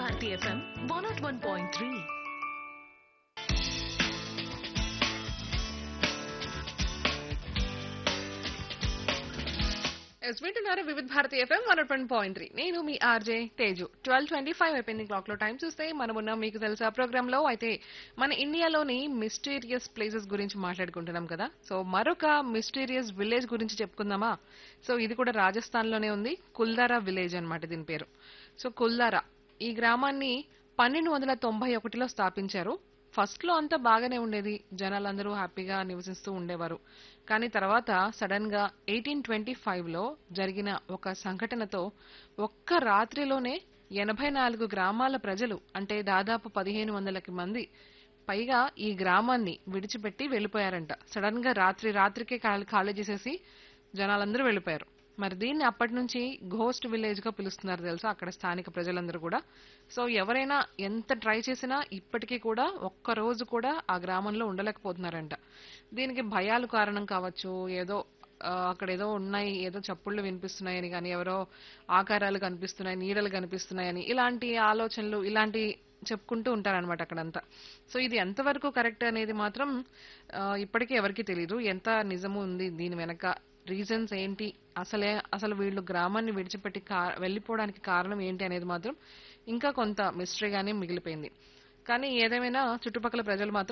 Bharati FM one nought one point three ఎస్ వింటున్నారు Vividh Bharati FM one one point three నేను మీ RJ Teju twelve twenty five అయిపోయింది క్లాక్ లో టైం చూస్తే మనం ఉన్న మీకు తెలుసా ప్రోగ్రామ్ లో అయితే మన ఇండియాలోని మిస్టీరియస్ ప్లేసెస్ గురించి మాట్లాడుకుంటున్నాం కదా సో మరొక మిస్టీరియస్ విలేజ్ గురించి చెప్పుకుందామా సో ఇది కూడా రాజస్థాన్ లోనే ఉంది కుల్దారా విలేజ్ అన్నమాట దీని పేరు సో కుల్దారా ఈ గ్రామాన్ని పన్నెండు వందల తొంభై ఒకటిలో స్థాపించారు ఫస్ట్ లో అంతా బాగానే ఉండేది జనాలందరూ హ్యాపీగా నివసిస్తూ ఉండేవారు కానీ తర్వాత సడన్ గా ఎయిటీన్ ట్వంటీ ఫైవ్ లో జరిగిన ఒక సంఘటనతో ఒక్క రాత్రిలోనే ఎనభై నాలుగు గ్రామాల ప్రజలు అంటే దాదాపు పదిహేను వందలకి మంది పైగా ఈ గ్రామాన్ని విడిచిపెట్టి వెళ్ళిపోయారంట సడన్ గా రాత్రి రాత్రికే ఖాళీ ఖాళీ చేసేసి జనాలందరూ వెళ్ళిపోయారు మరి దీన్ని అప్పటి నుంచి ఘోస్ట్ విలేజ్ గా పిలుస్తున్నారు తెలుసా అక్కడ స్థానిక ప్రజలందరూ కూడా సో ఎవరైనా ఎంత ట్రై చేసినా ఇప్పటికీ కూడా ఒక్క రోజు కూడా ఆ గ్రామంలో ఉండలేకపోతున్నారంట దీనికి భయాలు కారణం కావచ్చు ఏదో ఆ, అక్కడ ఏదో ఉన్నాయి ఏదో చప్పుళ్ళు వినిపిస్తున్నాయని కానీ ఎవరో ఆకారాలు కనిపిస్తున్నాయి నీడలు కనిపిస్తున్నాయని ఇలాంటి ఆలోచనలు ఇలాంటి చెప్పుకుంటూ ఉంటారనమాట అక్కడంతా సో ఇది ఎంతవరకు కరెక్ట్ అనేది మాత్రం ఆ, ఇప్పటికీ ఎవరికి తెలియదు ఎంత నిజము ఉంది దీని వెనక రీజన్స్ ఏంటి అసలే అసలు వీళ్ళు గ్రామాన్ని విడిచిపెట్టి కా- వెళ్ళిపోవడానికి కారణం ఏంటి అనేది మాత్రం ఇంకా కొంత మిస్టరీగానే మిగిలిపోయింది కానీ ఏదేమైనా చుట్టుపక్కల ప్రజలు మాత్రం